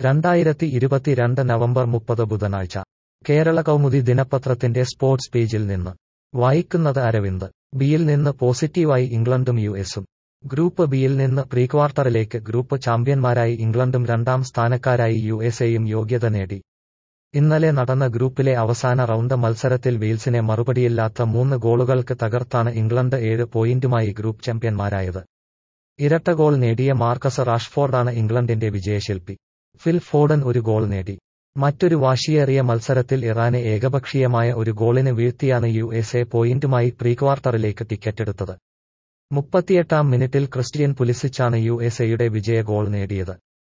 രണ്ടായിരത്തി ഇരുപത്തിരണ്ട് നവംബർ മുപ്പത് ബുധനാഴ്ച കേരള കൗമുദി ദിനപത്രത്തിന്റെ സ്പോർട്സ് പേജിൽ നിന്ന് വായിക്കുന്നത് അരവിന്ദ് ബിയിൽ നിന്ന് പോസിറ്റീവായി ഇംഗ്ലണ്ടും യു എസും ഗ്രൂപ്പ് ബിയിൽ നിന്ന് പ്രീക്വാർട്ടറിലേക്ക് ഗ്രൂപ്പ് ചാമ്പ്യന്മാരായി ഇംഗ്ലണ്ടും രണ്ടാം സ്ഥാനക്കാരായി യു എസ് എയും യോഗ്യത നേടി ഇന്നലെ നടന്ന ഗ്രൂപ്പിലെ അവസാന റൗണ്ട് മത്സരത്തിൽ വെയിൽസിനെ മറുപടിയില്ലാത്ത മൂന്ന് ഗോളുകൾക്ക് തകർത്താണ് ഇംഗ്ലണ്ട് ഏഴ് പോയിന്റുമായി ഗ്രൂപ്പ് ചാമ്പ്യന്മാരായത് ഇരട്ട ഗോൾ നേടിയ മാർക്കസ് റാഷ്ഫോർഡാണ് ഇംഗ്ലണ്ടിന്റെ വിജയശില്പി ഫിൽ ഫോഡൻ ഒരു ഗോൾ നേടി മറ്റൊരു വാശിയേറിയ മത്സരത്തിൽ ഇറാനെ ഏകപക്ഷീയമായ ഒരു ഗോളിന് വീഴ്ത്തിയാണ് യു എസ് എ പോയിന്റുമായി പ്രീക്വാർട്ടറിലേക്ക് ടിക്കറ്റെടുത്തത് മുപ്പത്തിയെട്ടാം മിനിറ്റിൽ ക്രിസ്ത്യൻ പുലിസിച്ചാണ് യു എസ് എയുടെ വിജയ ഗോൾ നേടിയത്